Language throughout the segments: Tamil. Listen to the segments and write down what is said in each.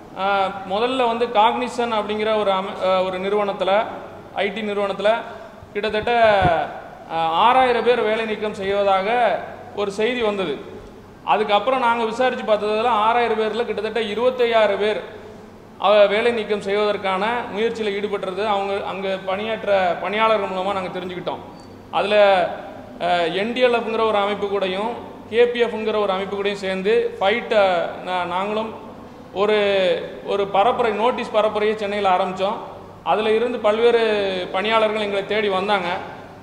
ஆஹ், முதல்ல வந்து காக்னிசன் அப்படிங்கிற ஒரு அம ஆஹ், ஒரு நிறுவனத்தில் ஐடி நிறுவனத்தில் கிட்டத்தட்ட ஆஹ், ஆறாயிரம் பேர் வேலை நீக்கம் செய்வதாக ஒரு செய்தி வந்தது அதுக்கப்புறம் நாங்கள் விசாரித்து பார்த்ததுல ஆறாயிரம் பேரில் கிட்டத்தட்ட இருபத்தையாயிரம் பேர் அவ வேலை நீக்கம் செய்வதற்கான முயற்சியில் ஈடுபட்டுறது அவங்க அங்கே பணியாற்ற பணியாளர்கள் மூலமாக நாங்கள் தெரிஞ்சுக்கிட்டோம் அதில் என்டிஎல்எஃப்ங்கிற ஒரு அமைப்பு கூடயும் கேபிஎஃப்ங்கிற ஒரு அமைப்பு கூடயும் சேர்ந்து ஃபைட்டை நாங்களும் ஒரு ஒரு பரப்புரை நோட்டீஸ் பரப்புரையை சென்னையில் ஆரம்பித்தோம் அதில் இருந்து பல்வேறு பணியாளர்கள் எங்களை தேடி வந்தாங்க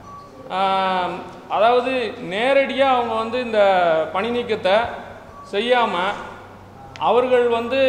ஆம், அதாவது நேரடியாக அவங்க வந்து இந்த பணி நீக்கத்தை செய்யாமல் அவர்கள் வந்து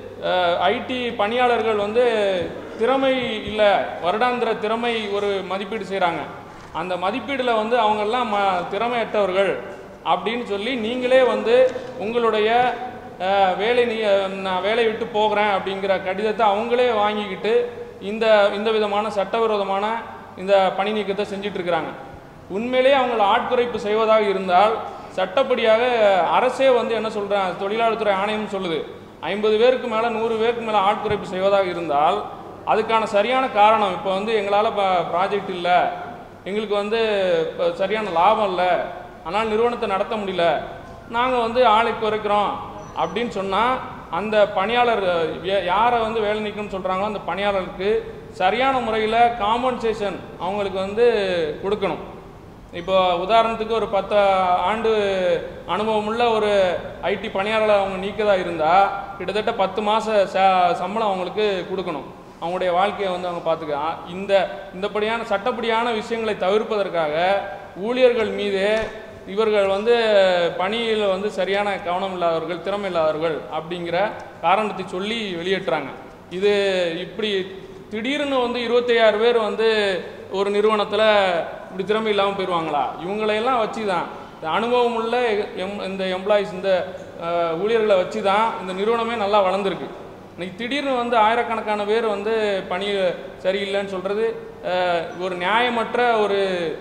ஐடி பணியாளர்கள் வந்து திறமை இல்லை வருடாந்திர திறமை ஒரு மதிப்பீடு செய்கிறாங்க அந்த மதிப்பீடில் வந்து அவங்கெல்லாம் ம திறமையற்றவர்கள் அப்படின்னு சொல்லி நீங்களே வந்து உங்களுடைய அஹ், வேலை நீ நான் வேலையை விட்டு போகிறேன் அப்படிங்கிற கடிதத்தை அவங்களே வாங்கிக்கிட்டு இந்த இந்த விதமான சட்டவிரோதமான இந்த பணி நீக்கத்தை செஞ்சுட்டு இருக்கிறாங்க உண்மையிலேயே அவங்களை ஆட்குறைப்பு செய்வதாக இருந்தால் சட்டப்படியாக அரசே வந்து என்ன சொல்கிறேன் தொழிலாளர் துறை ஆணையம் சொல்லுது ஐம்பது பேருக்கு மேலே நூறு பேருக்கு மேலே ஆட்குறைப்பு செய்வதாக இருந்தால் அதுக்கான சரியான காரணம் இப்போ வந்து எங்களால் இப்போ ப்ராஜெக்ட் இல்லை எங்களுக்கு வந்து இப்போ சரியான லாபம் இல்லை ஆனால் நிறுவனத்தை நடத்த முடியல நாங்கள் வந்து ஆளை குறைக்கிறோம் அப்படின்னு சொன்னால் அந்த பணியாளர் ய- யாரை வந்து வேலை நீக்கணும்னு சொல்கிறாங்களோ அந்த பணியாளருக்கு சரியான முறையில் காம்பன்சேஷன் அவங்களுக்கு வந்து கொடுக்கணும் இப்போ உதாரணத்துக்கு ஒரு பத்து ஆண்டு அனுபவமுள்ள ஒரு ஐடி பணியாளரை அவங்க நீக்கதா இருந்தால் கிட்டத்தட்ட பத்து மாத ச சம்பளம் அவங்களுக்கு கொடுக்கணும் அவங்களுடைய வாழ்க்கையை வந்து அவங்க பார்த்துக்க ஆ, இந்த இந்தப்படியான சட்டப்படியான விஷயங்களை தவிர்ப்பதற்காக ஊழியர்கள் மீது இவர்கள் வந்து பணியில் வந்து சரியான கவனம் இல்லாதவர்கள் திறமை இல்லாதவர்கள் அப்படிங்கிற காரணத்தை சொல்லி வெளியேற்றுறாங்க இது இப்படி திடீர்னு வந்து இருபத்தையாயிரம் பேர் வந்து ஒரு நிறுவனத்தில் இப்படி திறமை இல்லாமல் போயிடுவாங்களா இவங்களையெல்லாம் வச்சு தான் இந்த அனுபவம் உள்ள எம் இந்த எம்ப்ளாயிஸ் இந்த அஹ், ஊழியர்களை வச்சு தான் இந்த நிறுவனமே நல்லா வளர்ந்துருக்கு இன்னைக்கு திடீர்னு வந்து ஆயிரக்கணக்கான பேர் வந்து பணி சரியில்லைன்னு சொல்கிறது ஒரு நியாயமற்ற ஒரு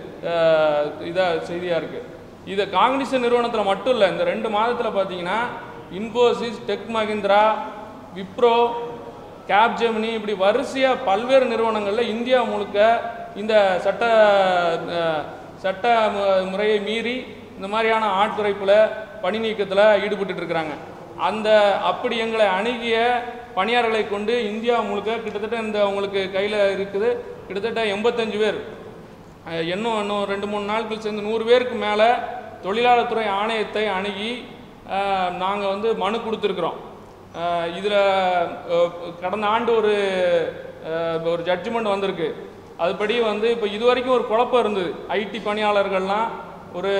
இதாக செய்தியாக இருக்குது இது காங்கினிசன் நிறுவனத்தில் மட்டும் இல்லை இந்த ரெண்டு மாதத்தில் பார்த்தீங்கன்னா Infosys Tech Mahindra Wipro Capgemini இப்படி வரிசையாக பல்வேறு நிறுவனங்களில் இந்தியா முழுக்க இந்த சட்ட அஹ், சட்ட மு- முறையை மீறி இந்த மாதிரியான ஆட்குறைப்பில் பணி நீக்கத்தில் ஈடுபட்டுட்டு இருக்கிறாங்க அந்த அப்படி எங்களை அணுகிய பணியாளர்களை கொண்டு இந்தியா முழுக்க கிட்டத்தட்ட இந்த உங்களுக்கு கையில் இருக்குது கிட்டத்தட்ட எண்பத்தஞ்சு பேர் அஹ், இன்னும் இன்னும் ரெண்டு மூணு நாட்கள் சேர்ந்து நூறு பேருக்கு மேலே தொழிலாளர் துறை ஆணையத்தை அணுகி நாங்கள் வந்து மனு கொடுத்துருக்குறோம் இதில் கடந்த ஆண்டு ஒரு அஹ், ஒரு ஜட்ஜ்மெண்ட் வந்திருக்கு அதுபடி வந்து இப்போ இது வரைக்கும் ஒரு குழப்பம் இருந்தது ஐடி பணியாளர்கள்லாம் ஒரு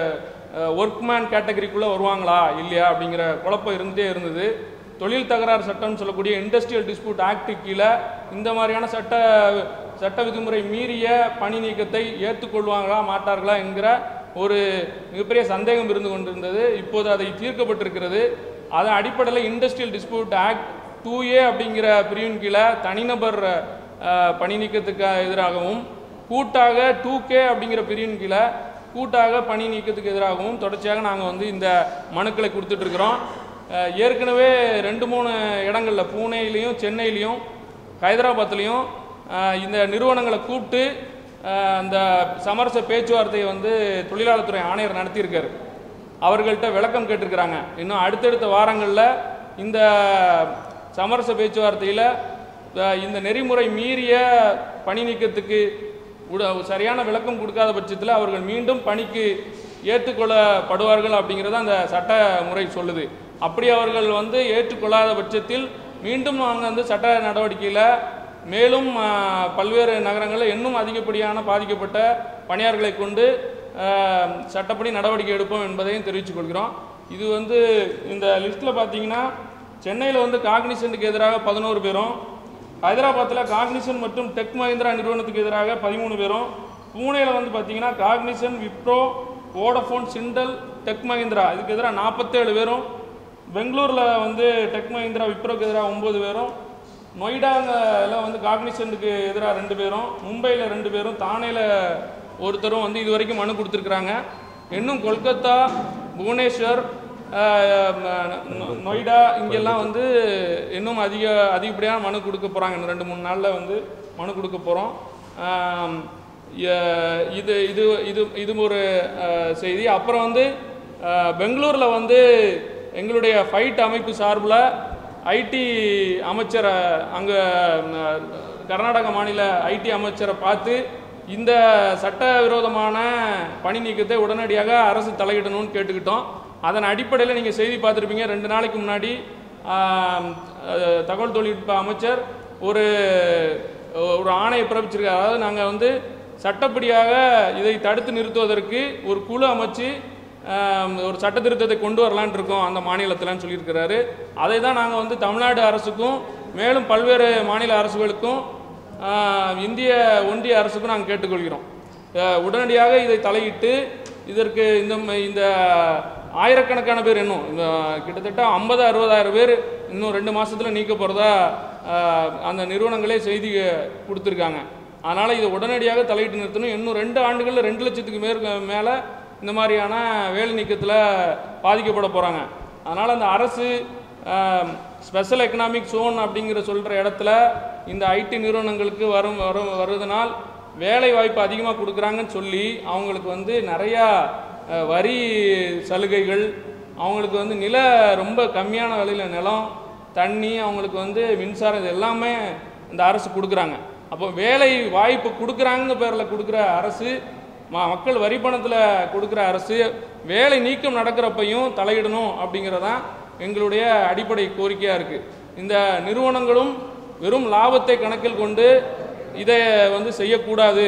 ஒர்க்மேன் கேட்டகரிக்குள்ளே வருவாங்களா இல்லையா அப்படிங்கிற குழப்பம் இருந்துகிட்டே இருந்தது தொழில் தகராறு சட்டம்னு சொல்லக்கூடிய இண்டஸ்ட்ரியல் டிஸ்பியூட் ஆக்ட் கீழே இந்த மாதிரியான சட்ட சட்ட விதிமுறை மீறிய பணி நீக்கத்தை ஏற்றுக்கொள்வாங்களா மாட்டார்களா என்கிற ஒரு மிகப்பெரிய சந்தேகம் இருந்து கொண்டிருந்தது இப்போது அதை தீர்க்கப்பட்டிருக்கிறது அதன் அடிப்படையில் industrial dispute act two A அப்படிங்கிற பிரிவின் கீழே தனிநபர் அஹ், பணி நீக்கத்துக்கு எதிராகவும் கூட்டாக டூ கே அப்படிங்கிற பிரிவின் கீழே கூட்டாக பணி நீக்கத்துக்கு எதிராகவும் தொடர்ச்சியாக நாங்கள் வந்து இந்த மனுக்களை கொடுத்துட்ருக்குறோம் ஏற்கனவே ரெண்டு மூணு இடங்களில் பூனேலையும் சென்னையிலையும் ஹைதராபாத்லேயும் இந்த நிறுவனங்களை கூப்பிட்டு அஹ், அந்த சமரச பேச்சுவார்த்தையை வந்து தொழிலாளர் துறை ஆணையர் நடத்தியிருக்காரு அவர்கள்ட்ட விளக்கம் கேட்டிருக்கிறாங்க இன்னும் அடுத்தடுத்த வாரங்களில் இந்த சமரச பேச்சுவார்த்தையில் அஹ், இந்த நெறிமுறை மீறிய பணி நீக்கத்துக்கு உட- சரியான விளக்கம் கொடுக்காத பட்சத்தில் அவர்கள் மீண்டும் பணிக்கு ஏற்றுக்கொள்ளப்படுவார்கள் அப்படிங்கிறத அந்த சட்ட முறை சொல்லுது அப்படி அவர்கள் வந்து ஏற்றுக்கொள்ளாத பட்சத்தில் மீண்டும் நாங்கள் வந்து சட்ட நடவடிக்கையில் மேலும் அஹ், பல்வேறு நகரங்களில் இன்னும் அதிகப்படியான பாதிக்கப்பட்ட பணியாளர்களை கொண்டு அஹ், சட்டப்படி நடவடிக்கை எடுப்போம் என்பதையும் தெரிவித்துக் கொள்கிறோம் இது வந்து இந்த லிஸ்ட்டில் பார்த்தீங்கன்னா சென்னையில் வந்து காக்னிசன்ட்டுக்கு எதிராக பதினோரு பேரும் ஹைதராபாத்தில் காக்னிசன் மற்றும் டெக் மஹிந்திரா நிறுவனத்துக்கு எதிராக பதிமூணு பேரும் பூனேல வந்து பார்த்தீங்கன்னா Cognizant Wipro Vodafone Syntel Tech Mahindra இதுக்கு எதிராக நாற்பத்தேழு பேரும் பெங்களூரில் வந்து டெக் மஹிந்திரா விப்ரோக்கு எதிராக ஒம்பது பேரும் நொய்டாவில் வந்து காக்னிசன்ட்டுக்கு எதிராக ரெண்டு பேரும் மும்பையில் ரெண்டு பேரும் தானேல ஒருத்தரும் வந்து இது வரைக்கும் மனு கொடுத்துருக்குறாங்க இன்னும் கொல்கத்தா புவனேஸ்வர் அஹ், ம- நொ- நொய்டா இங்கெல்லாம் வந்து இன்னும் அதிக அதிகப்படியான மனு கொடுக்க போகிறாங்க இன்னும் ரெண்டு மூணு நாளில் வந்து மனு கொடுக்க போகிறோம் இது இது இது இது ஒரு அஹ், செய்தி அப்புறம் வந்து பெங்களூரில் வந்து எங்களுடைய ஃபைட் அமைப்பு சார்பில் ஐடி அமைச்சரை அங்கே கர்நாடக மாநில ஐடி அமைச்சரை பார்த்து இந்த சட்டவிரோதமான பணி நீக்கத்தை உடனடியாக அரசு தலையிடணும்னு கேட்டுக்கிட்டோம் அதன் அடிப்படையில் நீங்கள் செய்தி பார்த்துருப்பீங்க ரெண்டு நாளைக்கு முன்னாடி ஆம், அஹ், தகவல் தொழில்நுட்ப அமைச்சர் ஒரு ஒரு ஆணையை பிறப்பிச்சிருக்காரு அதாவது நாங்கள் வந்து சட்டப்படியாக இதை தடுத்து நிறுத்துவதற்கு ஒரு குழு அமைச்சு ஆம், ஒரு சட்ட திருத்தத்தை கொண்டு வரலான்னு இருக்கோம் அந்த மாநிலத்தில்னு சொல்லியிருக்கிறாரு அதை தான் நாங்கள் வந்து தமிழ்நாடு அரசுக்கும் மேலும் பல்வேறு மாநில அரசுகளுக்கும் ஆ, இந்திய ஒன்றிய அரசுக்கும் நாங்கள் கேட்டுக்கொள்கிறோம் அஹ், உடனடியாக இதை தலையிட்டு இதற்கு இந்த ம- இந்த ஆயிரக்கணக்கான பேர் இன்னும் இந்த கிட்டத்தட்ட ஐம்பது அறுபதாயிரம் பேர் இன்னும் ரெண்டு மாசத்துல நீக்க போகிறதா அந்த நிறுவனங்களே செய்தி கொடுத்துருக்காங்க அதனால் இதை உடனடியாக தலையிட்டு நிறுத்தணும் இன்னும் ரெண்டு ஆண்டுகளில் ரெண்டு லட்சத்துக்கு மேற்கு மேலே இந்த மாதிரியான வேலை நீக்கத்தில் பாதிக்கப்பட போகிறாங்க அதனால் அந்த அரசு ஸ்பெஷல் எக்கனாமிக் ஜோன் அப்படிங்கிற சொல்கிற இடத்துல இந்த ஐடி நிறுவனங்களுக்கு வரும் வரும் வருவதனால் வேலை வாய்ப்பு அதிகமாக கொடுக்குறாங்கன்னு சொல்லி அவங்களுக்கு வந்து நிறையா அஹ், வரி சலுகைகள் அவங்களுக்கு வந்து நில ரொம்ப கம்மியான விலையில் நிலம் தண்ணி அவங்களுக்கு வந்து மின்சாரம் இது எல்லாமே இந்த அரசு கொடுக்குறாங்க அப்போ வேலை வாய்ப்பு கொடுக்குறாங்க பேரில் கொடுக்குற அரசு ம மக்கள் வரி பணத்தில் கொடுக்குற அரசு வேலை நீக்கம் நடக்கிறப்பையும் தலையிடணும் அப்படிங்கிறதான் எங்களுடைய அடிப்படை கோரிக்கையாக இருக்குது இந்த நிறுவனங்களும் வெறும் லாபத்தை கணக்கில் கொண்டு இதை வந்து செய்யக்கூடாது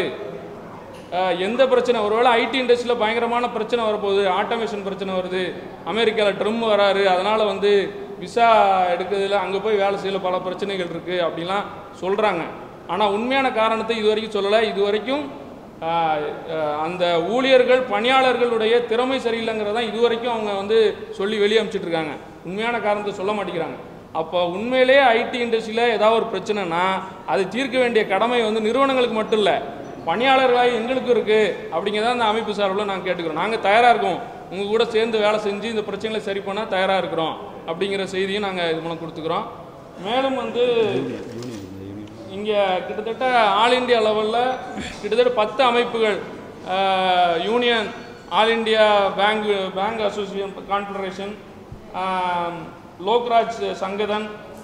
அஹ், எந்த பிரச்சனை ஒருவேளை ஐடி இண்டஸ்ட்ரியில் பயங்கரமான பிரச்சனை வரப்போகுது ஆட்டோமேஷன் பிரச்சனை வருது அமெரிக்காவில் ட்ரம் வராரு அதனால் வந்து விசா எடுக்கிறதுல அங்கே போய் வேலை செய்யல பல பிரச்சனைகள் இருக்குது அப்படிலாம் சொல்கிறாங்க ஆனால் உண்மையான காரணத்தை இது வரைக்கும் சொல்லலை இது வரைக்கும் ஆஹ், அஹ், அந்த ஊழியர்கள் பணியாளர்களுடைய திறமை சரியில்லைங்கிறதான் இது வரைக்கும் அவங்க வந்து சொல்லி வெளியே அனுப்பிச்சிட்டு இருக்காங்க உண்மையான காரணத்தை சொல்ல மாட்டேங்கிறாங்க அப்போ உண்மையிலேயே ஐடி இண்டஸ்ட்ரியில் ஏதாவது ஒரு பிரச்சனைனா அதை தீர்க்க வேண்டிய கடமை வந்து நிறுவனங்களுக்கு மட்டும் இல்லை பணியாளர்களாக எங்களுக்கும் இருக்குது அப்படிங்கிறத அந்த அமைப்பு சார்பில் நாங்கள் கேட்டுக்கிறோம் நாங்கள் தயாராக இருக்கோம் உங்கள் கூட சேர்ந்து வேலை செஞ்சு இந்த பிரச்சனைகளை சரி பண்ண தயாராக இருக்கிறோம் அப்படிங்கிற செய்தியும் நாங்கள் இது மூலம் கொடுத்துக்கிறோம் மேலும் வந்து இங்கே கிட்டத்தட்ட ஆல் இந்தியா லெவலில் கிட்டத்தட்ட பத்து அமைப்புகள் ah, union all India bank bank association confederation Lokraj Sangathan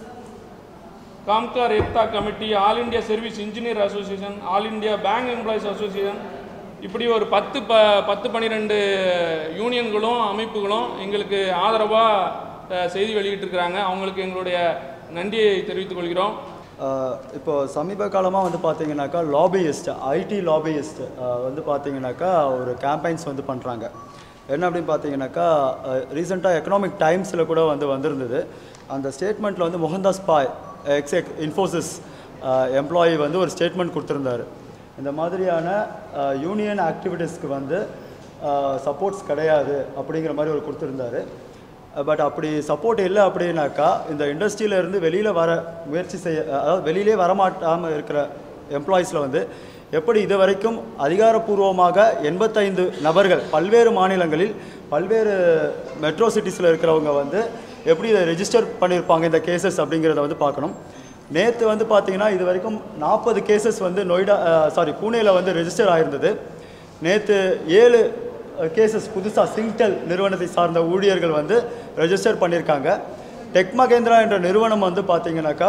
Kamgar Ekta committee all India service engineer association all India bank employees association இப்படி ஒரு பத்து ப பத்து பன்னிரெண்டு யூனியன்களும் அமைப்புகளும் எங்களுக்கு ஆதரவாக செய்தி வெளியிட்டிருக்கிறாங்க அவங்களுக்கு எங்களுடைய நன்றியை தெரிவித்துக் கொள்கிறோம் ஆஹ் இப்போ சமீப காலமாக வந்து பார்த்தீங்கன்னாக்கா லாபியிஸ்ட் ஐடி லாபியிஸ்ட் வந்து பார்த்தீங்கன்னாக்கா ஒரு கேம்பெயின்ஸ் வந்து பண்ணுறாங்க என்ன அப்படின்னு பார்த்தீங்கன்னாக்கா ரீசெண்டாக எக்கனாமிக் டைம்ஸில் கூட வந்து வந்திருந்தது அந்த ஸ்டேட்மெண்ட்டில் வந்து Mohandas Pai ex ex Infosys employee வந்து ஒரு ஸ்டேட்மெண்ட் கொடுத்துருந்தாரு இந்த மாதிரியான யூனியன் ஆக்டிவிட்டீஸ்க்கு வந்து சப்போர்ட்ஸ் கிடையாது அப்படிங்கிற மாதிரி ஒரு கொடுத்துருந்தாரு பட் அப்படி சப்போர்ட் இல்லை அப்படின்னாக்கா இந்த இண்டஸ்ட்ரியில இருந்து வெளியில் வர முயற்சி செய்ய அதாவது வெளியிலே வரமாட்டாமல் இருக்கிற எம்ப்ளாயீஸில் வந்து எப்படி இது வரைக்கும் அதிகாரப்பூர்வமாக எண்பத்தைந்து நபர்கள் பல்வேறு மாநிலங்களில் பல்வேறு மெட்ரோ சிட்டிஸில் இருக்கிறவங்க வந்து எப்படி இதை ரெஜிஸ்டர் பண்ணியிருப்பாங்க இந்த கேசஸ் அப்படிங்கிறத வந்து பார்க்கணும் நேற்று வந்து பார்த்தீங்கன்னா இது வரைக்கும் நாற்பது கேசஸ் வந்து நொய்டா சாரி பூனேயில் வந்து ரெஜிஸ்டர் ஆயிருந்தது நேற்று ஏழு கேசஸ் புதுசாக சிங்டெல் நிறுவனத்தை சார்ந்த ஊழியர்கள் வந்து ரெஜிஸ்டர் பண்ணியிருக்காங்க டெக் மகேந்திரா என்ற நிறுவனம் வந்து பார்த்தீங்கன்னாக்கா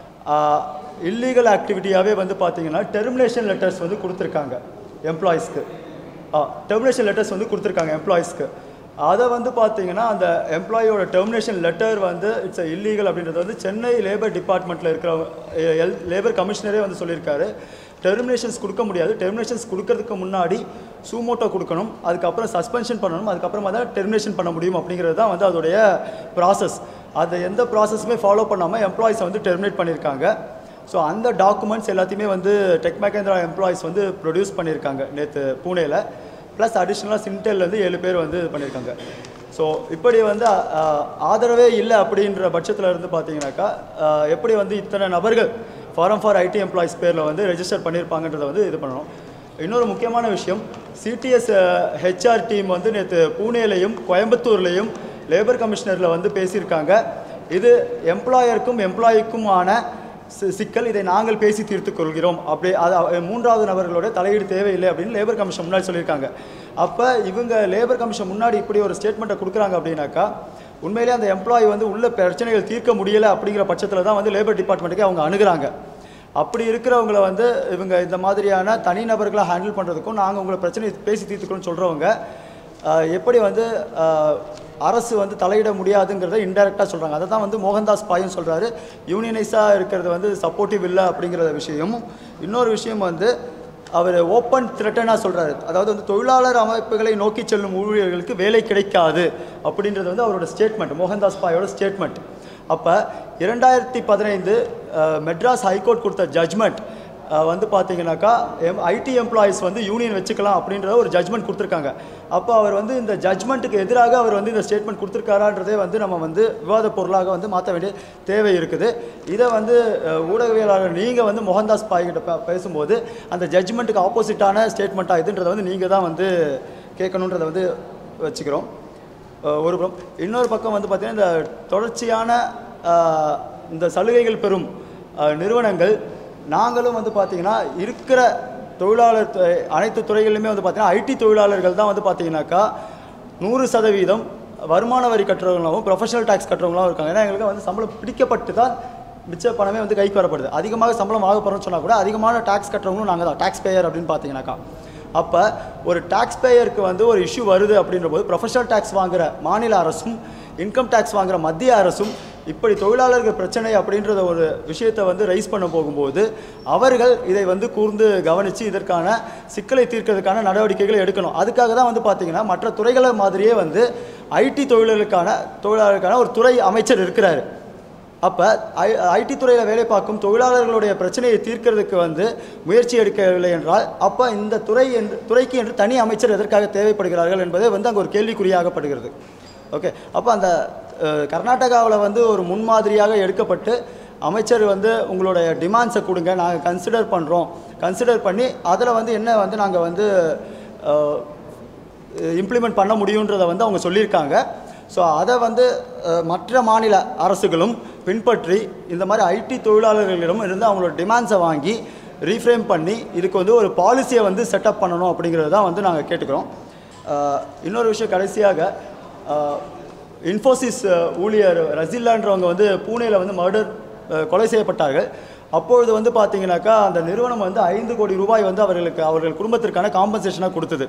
இல்லீகல் ஆக்டிவிட்டியாகவே வந்து பார்த்தீங்கன்னா டெர்மினேஷன் லெட்டர்ஸ் வந்து கொடுத்துருக்காங்க எம்ப்ளாயீஸ்க்கு டெர்மினேஷன் லெட்டர்ஸ் வந்து கொடுத்துருக்காங்க எம்ப்ளாயீஸ்க்கு அதை வந்து பார்த்தீங்கன்னா அந்த எம்ப்ளாயியோட டெர்மினேஷன் லெட்டர் வந்து இட்ஸ் இல்லீகல் அப்படின்றது வந்து சென்னை லேபர் டிபார்ட்மெண்ட்டில் இருக்கிற எல் லேபர் கமிஷனரே வந்து சொல்லியிருக்காரு டெர்மினேஷன்ஸ் கொடுக்க முடியாது டெர்மினேஷன்ஸ் கொடுக்கறதுக்கு முன்னாடி சூமோட்டோ கொடுக்கணும் அதுக்கப்புறம் சஸ்பென்ஷன் பண்ணணும் அதுக்கப்புறமா தான் டெர்மினேஷன் பண்ண முடியும் அப்படிங்கிறது தான் வந்து அதோடைய ப்ராசஸ் அதை எந்த ப்ராசஸுமே ஃபாலோ பண்ணாமல் எம்ப்ளாயிஸை வந்து டெர்மினேட் பண்ணியிருக்காங்க ஸோ அந்த டாக்குமெண்ட்ஸ் எல்லாத்தையுமே வந்து டெக் மகேந்திரா எம்ப்ளாயிஸ் வந்து ப்ரொடியூஸ் பண்ணியிருக்காங்க நேற்று பூனேயில் ப்ளஸ் அடிஷ்னலாக சின்டெல்லேருந்து ஏழு பேர் வந்து இது பண்ணியிருக்காங்க ஸோ இப்படி வந்து அஹ், ஆதரவே இல்லை அப்படின்ற பட்சத்தில் இருந்து பார்த்தீங்கன்னாக்கா அஹ், எப்படி வந்து இத்தனை நபர்கள் ஃபாரம் ஃபார் ஐடி எம்ப்ளாயிஸ் பேரில் வந்து ரெஜிஸ்டர் பண்ணியிருப்பாங்கன்றதை வந்து இது பண்ணணும் இன்னொரு முக்கியமான விஷயம் சிடிஎஸ் ஹெச்ஆர் டீம் வந்து நேற்று பூனேலையும் கோயம்புத்தூர்லேயும் லேபர் கமிஷனரில் வந்து பேசியிருக்காங்க இது எம்ப்ளாயருக்கும் எம்ப்ளாயிக்குமான சி- சிக்கல் இதை நாங்கள் பேசி தீர்த்துக் கொள்கிறோம் அப்படி அது அவ- மூன்றாவது நபர்களோட தலையீடு தேவையில்லை அப்படின்னு லேபர் கமிஷன் முன்னாடி சொல்லியிருக்காங்க அப்போ இவங்க லேபர் கமிஷன் முன்னாடி இப்படி ஒரு ஸ்டேட்மெண்ட்டை கொடுக்குறாங்க அப்படின்னாக்கா உண்மையிலே அந்த எம்ப்ளாயி வந்து உள்ள பிரச்சனைகள் தீர்க்க முடியலை அப்படிங்கிற பட்சத்தில் தான் வந்து லேபர் டிபார்ட்மெண்ட்டுக்கு அவங்க அணுகுறாங்க அப்படி இருக்கிறவங்கள வந்து இவங்க இந்த மாதிரியான தனிநபர்களை ஹேண்டில் பண்ணுறதுக்கும் நாங்கள் உங்களை பிரச்சனை பேசி தீர்த்துக்கணும்னு சொல்கிறவங்க எப்படி வந்து ஆஹ், அரசு வந்து தலையிட முடியாதுங்கிறத இன்டெரக்டாக சொல்கிறாங்க அதை தான் வந்து மோகன்தாஸ் பாயும் சொல்கிறாரு யூனியனைஸாக இருக்கிறது வந்து சப்போர்ட்டிவ் இல்லை அப்படிங்கிற விஷயமும் இன்னொரு விஷயம் வந்து அவர் ஓப்பன் த்ரெட்டனாக சொல்கிறாரு அதாவது வந்து தொழிலாளர் அமைப்புகளை நோக்கி செல்லும் ஊழியர்களுக்கு வேலை கிடைக்காது அப்படின்றது வந்து அவரோட ஸ்டேட்மெண்ட் மோகன்தாஸ் பாயோட ஸ்டேட்மெண்ட் அப்போ இரண்டாயிரத்தி பதினைந்து மெட்ராஸ் ஹைகோர்ட் கொடுத்த ஜட்ஜ்மெண்ட் வந்து பார்த்தீங்கன்னாக்கா எம் ஐடி எம்ப்ளாயீஸ் வந்து யூனியன் வச்சுக்கலாம் அப்படின்றத ஒரு ஜட்ஜ்மெண்ட் கொடுத்துருக்காங்க அப்போ அவர் வந்து இந்த ஜட்ஜ்மெண்ட்டுக்கு எதிராக அவர் வந்து இந்த ஸ்டேட்மெண்ட் கொடுத்துருக்காரான்றதே வந்து நம்ம வந்து விவாத பொருளாக வந்து மாற்ற வேண்டிய தேவை இருக்குது இதை வந்து அஹ், ஊடகவியலாளர் நீங்கள் வந்து மோகன்தாஸ் பாய் கிட்ட பே- பேசும்போது அந்த ஜட்ஜ்மெண்ட்டுக்கு ஆப்போசிட்டான ஸ்டேட்மெண்ட்டாக இதுன்றதை வந்து நீங்கள் தான் வந்து கேட்கணுன்றதை வந்து வச்சுக்கிறோம் அஹ் ஒரு புறம் இன்னொரு பக்கம் வந்து பார்த்திங்கன்னா இந்த தொடர்ச்சியான அஹ், இந்த சலுகைகள் பெறும் அஹ், நிறுவனங்கள் நாங்களும் வந்து பார்த்திங்கன்னா இருக்கிற தொழிலாளர் துறை- அனைத்து துறைகளிலுமே வந்து பார்த்திங்கன்னா ஐடி தொழிலாளர்கள் தான் வந்து பார்த்திங்கனாக்கா நூறு சதவீதம் வருமான வரி கட்டுறவங்களாகவும் ப்ரொஃபஷனல் டேக்ஸ் கட்டுறவங்களாகவும் இருக்காங்க ஏன்னா எங்களுக்கு வந்து சம்பளம் பிடிக்கப்பட்டு தான் மிச்ச பணமே வந்து கைக்கு வரப்படுது அதிகமாக சம்பளம் ஆக போகிறோம்னு சொன்னால் கூட அதிகமான டேக்ஸ் கட்டுறவங்களும் நாங்கள் தான் டேக்ஸ் பேயர் அப்படின்னு பார்த்தீங்கன்னாக்கா அப்போ ஒரு டேக்ஸ் பேயருக்கு வந்து ஒரு இஷ்யூ வருது அப்படின்ற போது ப்ரொஃபஷனல் டேக்ஸ் வாங்குற மாநில அரசும் இன்கம் டேக்ஸ் வாங்குற மத்திய அரசும் இப்படி தொழிலாளர்கள் பிரச்சனை அப்படின்றத ஒரு விஷயத்தை வந்து ரைஸ் பண்ண போகும்போது அவர்கள் இதை வந்து கூர்ந்து கவனித்து இதற்கான சிக்கலை தீர்க்கிறதுக்கான நடவடிக்கைகளை எடுக்கணும் அதுக்காக தான் வந்து பார்த்தீங்கன்னா மற்ற துறைகளை மாதிரியே வந்து ஐடி தொழிலாளர்களுக்கான தொழிலாளர்களுக்கான ஒரு துறை அமைச்சர் இருக்கிறாரு அப்போ ஐ ஐடி துறையில் வேலை பார்க்கும் தொழிலாளர்களுடைய பிரச்சனையை தீர்க்கிறதுக்கு வந்து முயற்சி எடுக்கவில்லை என்றால் அப்போ இந்த துறை என்று துறைக்கு என்று தனி அமைச்சர் எதற்காக தேவைப்படுகிறார்கள் என்பதே வந்து அங்கே ஒரு கேள்விக்குறியாகப்படுகிறது ஓகே அப்போ அந்த கர்நாடகாவில் வந்து ஒரு முன்மாதிரியாக எடுக்கப்பட்டு அமைச்சர் வந்து உங்களுடைய டிமாண்ட்ஸை கொடுங்க நாங்கள் கன்சிடர் பண்ணுறோம் கன்சிடர் பண்ணி அதில் வந்து என்ன வந்து நாங்கள் வந்து அஹ், இம்ப்ளிமெண்ட் பண்ண முடியுன்றதை வந்து அவங்க சொல்லியிருக்காங்க ஸோ அதை வந்து அஹ், மற்ற மாநில அரசுகளும் பின்பற்றி இந்த மாதிரி ஐடி தொழிலாளர்களிடம் இருந்து அவங்களோட டிமாண்ட்ஸை வாங்கி ரீஃப்ரேம் பண்ணி இதுக்கு வந்து ஒரு பாலிசியை வந்து செட்டப் பண்ணணும் அப்படிங்கிறது தான் வந்து நாங்கள் கேட்டுக்கிறோம் அஹ், இன்னொரு விஷயம் கடைசியாக அஹ், இன்ஃபோசிஸ் அஹ், ஊழியர் ரசில்லான்றவங்க வந்து பூனேல வந்து மர்டர் கொலை செய்யப்பட்டார்கள் அப்பொழுது வந்து பார்த்தீங்கன்னாக்கா அந்த நிறுவனம் வந்து ஐந்து கோடி ரூபாய் வந்து அவர்களுக்கு அவர்கள் குடும்பத்திற்கான காம்பன்சேஷனாக கொடுத்தது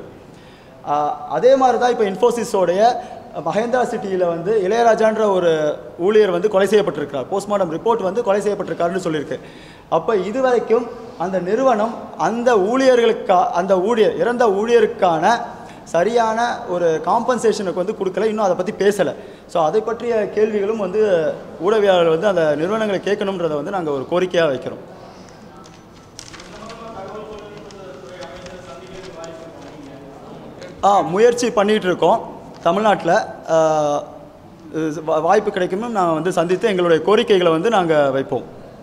ஆஹ் அதே மாதிரி தான் இப்போ இன்ஃபோசிஸோடைய மகேந்திரா சிட்டியில் வந்து இளையராஜான்ற ஒரு ஊழியர் வந்து கொலை செய்யப்பட்டிருக்கிறார் போஸ்ட்மார்ட்டம் ரிப்போர்ட் வந்து கொலை செய்யப்பட்டிருக்காருன்னு சொல்லியிருக்கு அப்போ இதுவரைக்கும் அந்த நிறுவனம் அந்த ஊழியர்களுக்கா அந்த ஊழியர் இறந்த ஊழியருக்கான சரியான ஒரு காம்பன்சேஷனுக்கு வந்து கொடுக்கல இன்னும் அதை பற்றி பேசலை ஸோ அதை பற்றிய கேள்விகளும் வந்து ஊடகவியலாளர் வந்து அந்த நிறுவனங்களை கேட்கணுன்றதை வந்து நாங்கள் ஒரு கோரிக்கையாக வைக்கிறோம் ஆ முயற்சி பண்ணிகிட்டு இருக்கோம் தமிழ்நாட்டில் வாய்ப்பு கிடைக்குமே நாங்கள் வந்து சந்தித்து எங்களுடைய கோரிக்கைகளை வந்து நாங்கள் வைப்போம்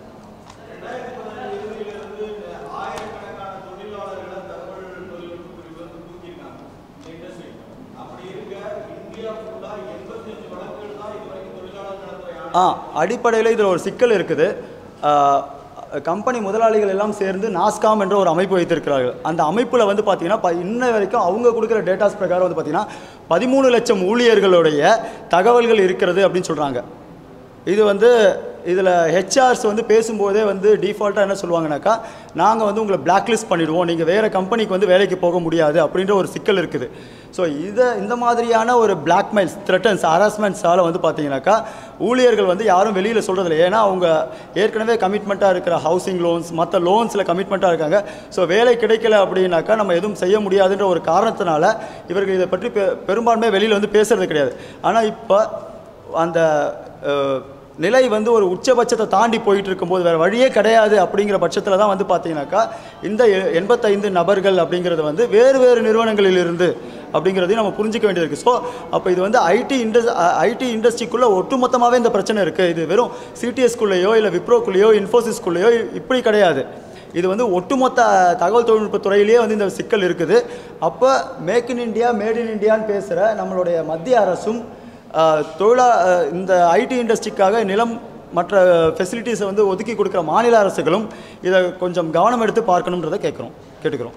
ஆ அடிப்படையில் இதில் ஒரு சிக்கல் இருக்குது கம்பெனி முதலாளிகள் எல்லாம் சேர்ந்து நாஸ்காம் என்ற ஒரு அமைப்பு வைத்திருக்கிறார்கள் அந்த அமைப்பில் வந்து பார்த்தீங்கன்னா ப இன்ன வரைக்கும் அவங்க கொடுக்குற டேட்டாஸ் பிரகாரம் வந்து பார்த்தீங்கன்னா பதிமூணு லட்சம் ஊழியர்களுடைய தகவல்கள் இருக்கிறது அப்படின்னு சொல்கிறாங்க இது வந்து இதில் ஹெச்ஆர்ஸ் வந்து பேசும்போதே வந்து டிஃபால்ட்டாக என்ன சொல்லுவாங்கனாக்கா நாங்கள் வந்து உங்களை பிளாக்லிஸ்ட் பண்ணிடுவோம் நீங்கள் வேறு கம்பெனிக்கு வந்து வேலைக்கு போக முடியாது அப்படின்ற ஒரு சிக்கல் இருக்குது ஸோ இதை இந்த மாதிரியான ஒரு பிளாக்மெயில்ஸ் த்ரெட்டன்ஸ் ஹராஸ்மெண்ட்ஸால் வந்து பார்த்தீங்கன்னாக்கா ஊழியர்கள் வந்து யாரும் வெளியில் சொல்கிறதில்ல ஏன்னா அவங்க ஏற்கனவே கமிட்மெண்ட்டாக இருக்கிற ஹவுசிங் லோன்ஸ் மற்ற லோன்ஸில் கமிட்மெண்ட்டாக இருக்காங்க ஸோ வேலை கிடைக்கல அப்படின்னாக்கா நம்ம எதுவும் செய்ய முடியாதுன்ற ஒரு காரணத்தினால இவர்கள் இதை பற்றி பெ பெரும்பான்மை வெளியில் வந்து பேசுறது கிடையாது ஆனால் இப்போ அந்த அஹ், நிலை வந்து ஒரு உச்சபட்சத்தை தாண்டி போயிட்டு இருக்கும்போது வேறு வழியே கிடையாது அப்படிங்கிற பட்சத்தில் தான் வந்து பார்த்தீங்கன்னாக்கா இந்த எ- எண்பத்தைந்து நபர்கள் அப்படிங்கிறது வந்து வேறு வேறு நிறுவனங்களிலிருந்து அப்படிங்கிறதையும் நம்ம புரிஞ்சிக்க வேண்டியது இருக்குது ஸோ அப்போ இது வந்து ஐடி இண்டஸ் ஐடி இண்டஸ்ட்ரிக்குள்ளே ஒட்டுமொத்தமாகவே இந்த பிரச்சனை இருக்குது இது வெறும் சிடிஎஸ்குள்ளேயோ இல்லை விப்ரோக்குள்ளேயோ இன்ஃபோசிஸ்குள்ளேயோ இப்படி கிடையாது இது வந்து ஒட்டுமொத்த தகவல் தொழில்நுட்ப துறையிலேயே வந்து இந்த சிக்கல் இருக்குது அப்போ make in India made in இந்தியான்னு பேசுகிற நம்மளுடைய மத்திய அரசும் அஹ், தொழிலா அஹ், இந்த ஐடி இண்டஸ்ட்ரிக்காக நிலம் மற்ற ஃபெசிலிட்டிஸை வந்து ஒதுக்கி கொடுக்குற மாநில அரசுகளும் இதை கொஞ்சம் கவனம் எடுத்து பார்க்கணுன்றதை கேட்குறோம் கேட்டுக்கிறோம்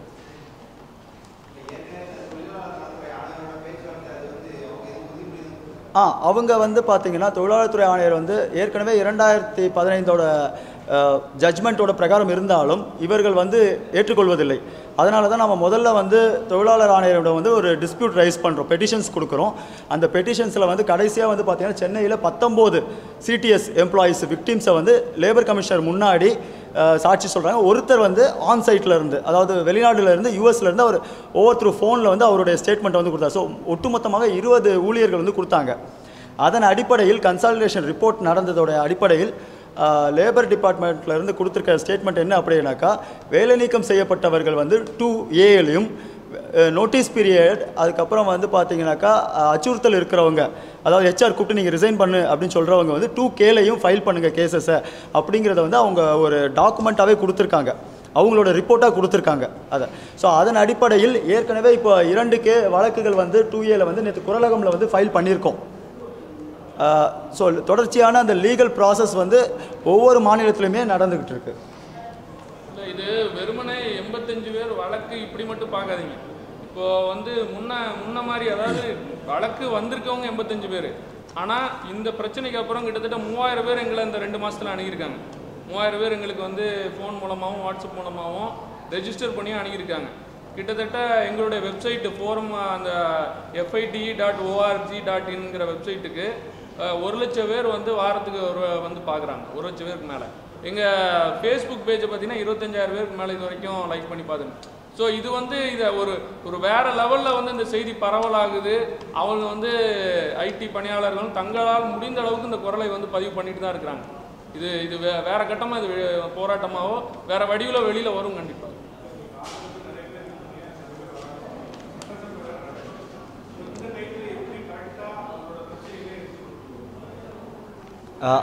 ஆ அவங்க வந்து பார்த்தீங்கன்னா தொழிலாளர் துறை ஆணையர் வந்து ஏற்கனவே இரண்டாயிரத்தி பதினைந்தோட ஜட்ஜ்மெண்ட்டோட பிரகாரம் இருந்தாலும் இவர்கள் வந்து ஏற்றுக்கொள்வதில்லை அதனால தான் நம்ம முதல்ல வந்து தொழிலாளர் ஆணையரிடம் வந்து ஒரு டிஸ்பியூட் ரைஸ் பண்ணுறோம் பெட்டிஷன்ஸ் கொடுக்குறோம் அந்த பெட்டிஷன்ஸில் வந்து கடைசியாக வந்து பார்த்தீங்கன்னா சென்னையில் பத்தொம்போது சிடிஎஸ் எம்ப்ளாயீஸ் விக்டிம்ஸை வந்து லேபர் கமிஷனர் முன்னாடி அஹ், சாட்சி சொல்கிறாங்க ஒருத்தர் வந்து ஆன் சைட்டில் இருந்து அதாவது வெளிநாடுல இருந்து யூஎஸ்ல இருந்து அவர் ஓவர் த்ரூ ஃபோனில் வந்து அவருடைய ஸ்டேட்மெண்ட் வந்து கொடுத்தார் ஸோ ஒட்டுமொத்தமாக இருபது ஊழியர்கள் வந்து கொடுத்தாங்க அதன் அடிப்படையில் கன்சாலிடேஷன் ரிப்போர்ட் நடந்ததோட அடிப்படையில் லேபர் டிபார்ட்மெண்ட்ல இருந்து கொடுத்துருக்க ஸ்டேட்மெண்ட் என்ன அப்படின்னாக்கா வேலை நீக்கம் செய்யப்பட்டவர்கள் வந்து டூ ஏலையும் நோட்டீஸ் பீரியட் அதுக்கப்புறம் வந்து பார்த்தீங்கன்னாக்கா அஹ், அச்சுறுத்தல் இருக்கிறவங்க அதாவது ஹெச்ஆர் கூப்பிட்டு நீங்கள் ரிசைன் பண்ணு அப்படின்னு சொல்கிறவங்க வந்து டூ கேலையும் ஃபைல் பண்ணுங்கள் கேசஸை அப்படிங்கிறத வந்து அவங்க ஒரு டாக்குமெண்ட்டாகவே கொடுத்துருக்காங்க அவங்களோட ரிப்போர்ட்டாக கொடுத்துருக்காங்க அதை ஸோ அதன் அடிப்படையில் ஏற்கனவே இப்போ இரண்டு கே வழக்குகள் வந்து டூ ஏல வந்து நேற்று குரலகமில் வந்து ஃபைல் பண்ணியிருக்கோம் ஸோ தொடர்ச்சியான அந்த லீகல் ப்ராசஸ் வந்து ஒவ்வொரு மாநிலத்திலுமே நடந்துக்கிட்டு இருக்கு இல்லை இது வெறுமனே எண்பத்தஞ்சு பேர் வழக்கு இப்படி மட்டும் பார்க்காதீங்க இப்போ வந்து முன்ன முன்ன மாதிரி அதாவது வழக்கு வந்திருக்கவங்க எண்பத்தஞ்சு பேர் ஆனால் இந்த பிரச்சனைக்கு அப்புறம் கிட்டத்தட்ட மூவாயிரம் பேர் எங்களை இந்த ரெண்டு மாசத்துல அணுகியிருக்காங்க மூவாயிரம் பேர் எங்களுக்கு வந்து ஃபோன் மூலமாகவும் வாட்ஸ்அப் மூலமாகவும் ரெஜிஸ்டர் பண்ணி அணுகியிருக்காங்க கிட்டத்தட்ட எங்களுடைய வெப்சைட்டு ஃபோரம் அந்த எஃப்ஐடி டாட் ஓஆர்ஜி டாட் இன்ங்கிற வெப்சைட்டுக்கு அஹ், ஒரு லட்சம் பேர் வந்து வாரத்துக்கு ஒரு வந்து பார்க்குறாங்க ஒரு லட்சம் பேருக்கு மேலே எங்கள் ஃபேஸ்புக் பேஜை பார்த்தீங்கன்னா இருபத்தஞ்சாயிரம் பேருக்கு மேலே இது வரைக்கும் லைக் பண்ணி பார்த்துங்க ஸோ இது வந்து இதை ஒரு ஒரு வேற லெவலில் வந்து இந்த செய்தி பரவலாகுது அவங்க வந்து ஐடி பணியாளர்களும் தங்களால் முடிந்த அளவுக்கு இந்த குரலை வந்து பதிவு பண்ணிட்டு தான் இருக்கிறாங்க இது இது வே வேற கட்டமாக இது வெ- போராட்டமாவோ வேற வடிவில் வெளியில் வரும் கண்டிப்பாக ஆஹ்,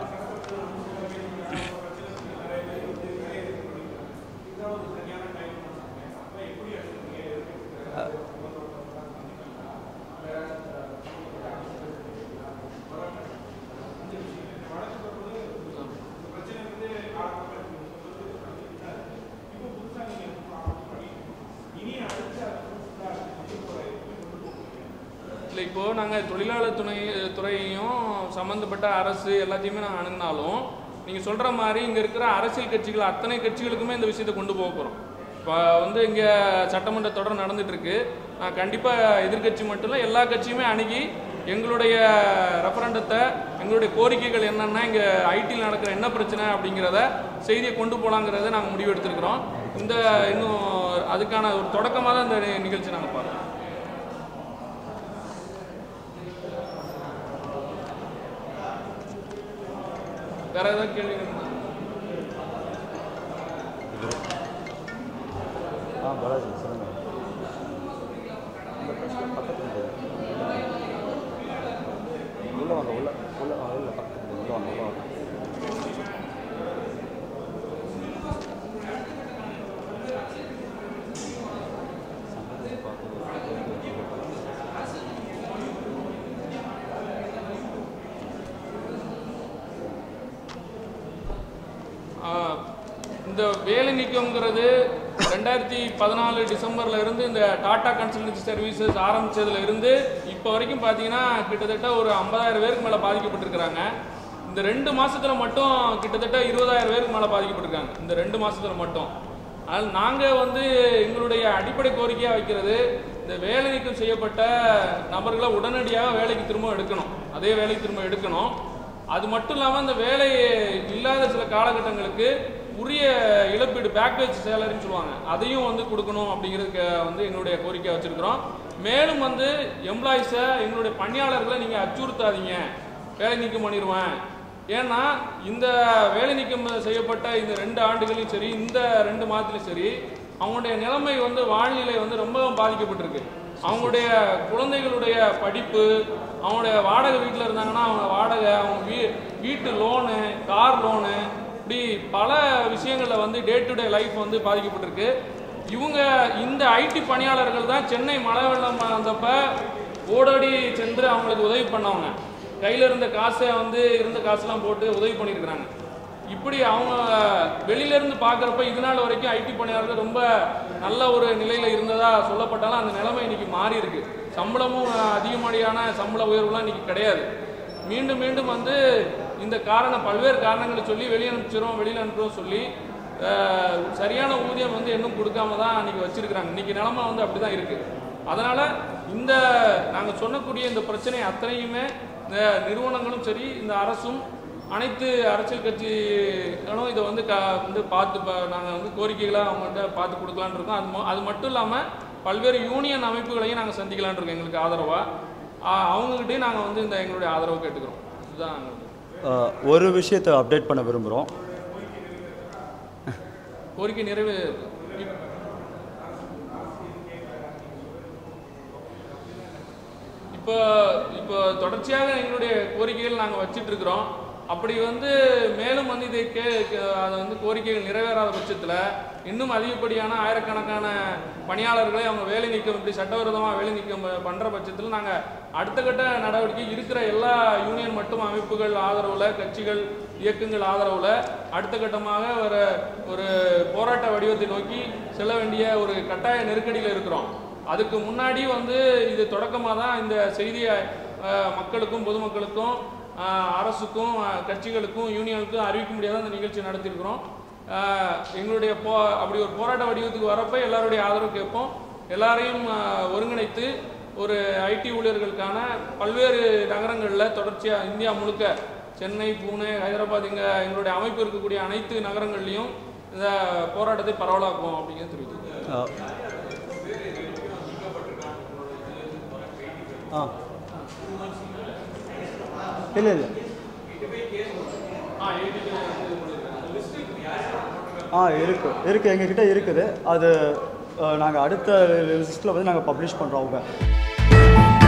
இல்லை இப்போது நாங்கள் தொழிலாளர் துணை துறையையும் சம்மந்தப்பட்ட அரசு எல்லாத்தையுமே நாங்கள் அணுகினாலும் நீங்கள் சொல்கிற மாதிரி இங்கே இருக்கிற அரசியல் கட்சிகள் அத்தனை கட்சிகளுக்குமே இந்த விஷயத்தை கொண்டு போக போகிறோம் இப்போ வந்து இங்கே சட்டமன்ற தொடர் நடந்துட்டு இருக்கு நான் கண்டிப்பாக எதிர்க்கட்சி மட்டும் இல்லை எல்லா கட்சியுமே அணுகி எங்களுடைய ரெஃபரண்டத்தை எங்களுடைய கோரிக்கைகள் என்னென்னா இங்கே ஐடியில் நடக்கிற என்ன பிரச்சனை அப்படிங்கிறத செய்தியை கொண்டு போகலாங்கிறத நாங்கள் முடிவு எடுத்திருக்கிறோம் இந்த இன்னும் அதுக்கான ஒரு தொடக்கமாக தான் இந்த நிகழ்ச்சி நாங்கள் பார்க்குறோம் வேற ஏதாவது கேள்வி இருக்குங்களா? ஆ பாலாஜி சொல்லுங்க உள்ள வாங்க உள்ள உள்ள ஆ, உள்ள பக்கத்துல உள்ள வாங்க உள்ள வாங்க ஆஹ், இந்த வேலை நீக்கம்ங்கிறது ரெண்டாயிரத்தி பதினாலு டிசம்பர்ல இருந்து இந்த டாடா கன்சல்டன்சி சர்வீசஸ் ஆரம்பிச்சதுல இருந்து இப்போ வரைக்கும் பார்த்தீங்கன்னா கிட்டத்தட்ட ஒரு ஐம்பதாயிரம் பேருக்கு மேலே பாதிக்கப்பட்டிருக்கிறாங்க இந்த ரெண்டு மாசத்துல மட்டும் கிட்டத்தட்ட இருபதாயிரம் பேருக்கு மேலே பாதிக்கப்பட்டிருக்காங்க இந்த ரெண்டு மாசத்துல மட்டும் அதனால் நாங்கள் வந்து எங்களுடைய அடிப்படை கோரிக்கையாக வைக்கிறது இந்த வேலை நீக்கம் செய்யப்பட்ட நபர்களை உடனடியாக வேலைக்கு திரும்ப எடுக்கணும் அதே வேலைக்கு திரும்ப எடுக்கணும் அது மட்டும் இல்லாமல் இந்த வேலை இல்லாத சில காலகட்டங்களுக்கு உரிய இழப்பீடு பேக்கேஜ் சேலரின்னு சொல்லுவாங்க அதையும் வந்து கொடுக்கணும் அப்படிங்கிறதுக்கு வந்து எங்களுடைய கோரிக்கை வச்சிருக்கிறோம் மேலும் வந்து எம்ப்ளாயிஸை எங்களுடைய பணியாளர்களை நீங்கள் அச்சுறுத்தாதீங்க வேலை நீக்கம் பண்ணிடுவேன் ஏன்னா இந்த வேலை நீக்கம் செய்யப்பட்ட இந்த ரெண்டு ஆண்டுகளையும் சரி இந்த ரெண்டு மாதத்துலையும் சரி அவங்களுடைய நிலைமை வந்து வாழ்நிலை வந்து ரொம்ப பாதிக்கப்பட்டிருக்கு அவங்களுடைய குழந்தைகளுடைய படிப்பு அவங்களுடைய வாடகை வீட்டில் இருந்தாங்கன்னா அவங்க வாடகை அவங்க வீ வீட்டு லோனு கார் லோனு இப்படி பல விஷயங்களில் வந்து டே டு டே லைஃப் வந்து பாதிக்கப்பட்டிருக்கு இவங்க இந்த ஐடி பணியாளர்கள் தான் சென்னை மழை வெள்ளம் வந்தப்ப ஓடோடி சென்று அவங்களுக்கு உதவி பண்ணவங்க கையில் இருந்த காசை வந்து இருந்த காசெல்லாம் போட்டு உதவி பண்ணியிருக்கிறாங்க இப்படி அவங்க வெளியில இருந்து பார்க்குறப்ப இது நாள் வரைக்கும் ஐடி பணியாளர்கள் ரொம்ப நல்ல ஒரு நிலையில இருந்ததா சொல்லப்பட்டாலும் அந்த நிலைமை இன்னைக்கு மாறி இருக்கு சம்பளமும் அதிகப்படியான சம்பள உயர்வுலாம் இன்னைக்கு கிடையாது மீண்டும் மீண்டும் வந்து இந்த காரணம் பல்வேறு காரணங்களை சொல்லி வெளியே அனுப்பிச்சிரும் வெளியில் அனுப்புறோம் சொல்லி அஹ், சரியான ஊதியம் வந்து இன்னும் கொடுக்காம தான் இன்னைக்கு வச்சிருக்கிறாங்க இன்னைக்கு நிலைமை வந்து அப்படி தான் இருக்கு அதனால இந்த நாங்கள் சொன்னக்கூடிய இந்த பிரச்சனை அத்தனையுமே இந்த நிறுவனங்களும் சரி இந்த அரசும் அனைத்து அரசியல் கட்சிகளும் இதை வந்து க வந்து பார்த்து நாங்கள் வந்து கோரிக்கைகளாக அவங்கள்ட்ட பார்த்து கொடுக்கலான்னு இருக்கோம் அது ம- அது மட்டும் இல்லாமல் பல்வேறு யூனியன் அமைப்புகளையும் நாங்கள் சந்திக்கலான்னு இருக்கோம் எங்களுக்கு ஆதரவாக அவங்ககிட்டயும் நாங்கள் வந்து இந்த எங்களுடைய ஆதரவு கேட்டுக்கிறோம் இதுதான் எங்களுக்கு அஹ், ஒரு விஷயத்தை அப்டேட் பண்ண விரும்புகிறோம் கோரிக்கை நிறைவே இப்- இப்போ இப்போ தொடர்ச்சியாக எங்களுடைய கோரிக்கைகள் நாங்கள் வச்சிட்டு இருக்கிறோம் அப்படி வந்து மேலும் வந்து இதை கே கே- அதை வந்து கோரிக்கைகள் நிறைவேறாத பட்சத்தில் இன்னும் அதிகப்படியான ஆயிரக்கணக்கான பணியாளர்களை அவங்க வேலை நீக்கம் இப்படி சட்டவிரோதமாக வேலை நீக்கம் ப- பண்ற பட்சத்தில் நாங்கள் அடுத்த கட்ட நடவடிக்கை இருக்கிற எல்லா யூனியன் மற்றும் அமைப்புகள் ஆதரவில் கட்சிகள் இயக்கங்கள் ஆதரவில் அடுத்த கட்டமாக ஒரு ஒரு போராட்ட வடிவத்தை நோக்கி செல்ல வேண்டிய ஒரு கட்டாய நெருக்கடியில் இருக்கிறோம் அதுக்கு முன்னாடி வந்து இது தொடக்கமாக தான் இந்த செய்தியை அஹ், மக்களுக்கும் பொதுமக்களுக்கும் அஹ், அரசுக்கும் அஹ், கட்சிகளுக்கும் யூனியனுக்கும் அறிவிக்க முடியாத இந்த நிகழ்ச்சி நடத்தியிருக்கிறோம் அஹ், எங்களுடைய போ அப்படி ஒரு போராட்ட வடிவத்துக்கு வரப்ப எல்லாருடைய ஆதரவு கேட்போம் எல்லாரையும் அஹ், ஒருங்கிணைத்து ஒரு ஐடி ஊழியர்களுக்கான பல்வேறு நகரங்களில் தொடர்ச்சியாக இந்தியா முழுக்க சென்னை பூனே ஹைதராபாத் இங்கே எங்களுடைய அமைப்பு இருக்கக்கூடிய அனைத்து நகரங்கள்லையும் இந்த போராட்டத்தை பரவலாக்குவோம் அப்படிங்கிறது தெரிவித்து அஹ், ஆ இல்லை இல்லை ஆ இருக்கு இருக்கு எங்ககிட்ட இருக்குது அது நாங்கள் அடுத்த லிஸ்ட்டில் வந்து நாங்கள் பப்ளிஷ் பண்ணுறோம் அவங்க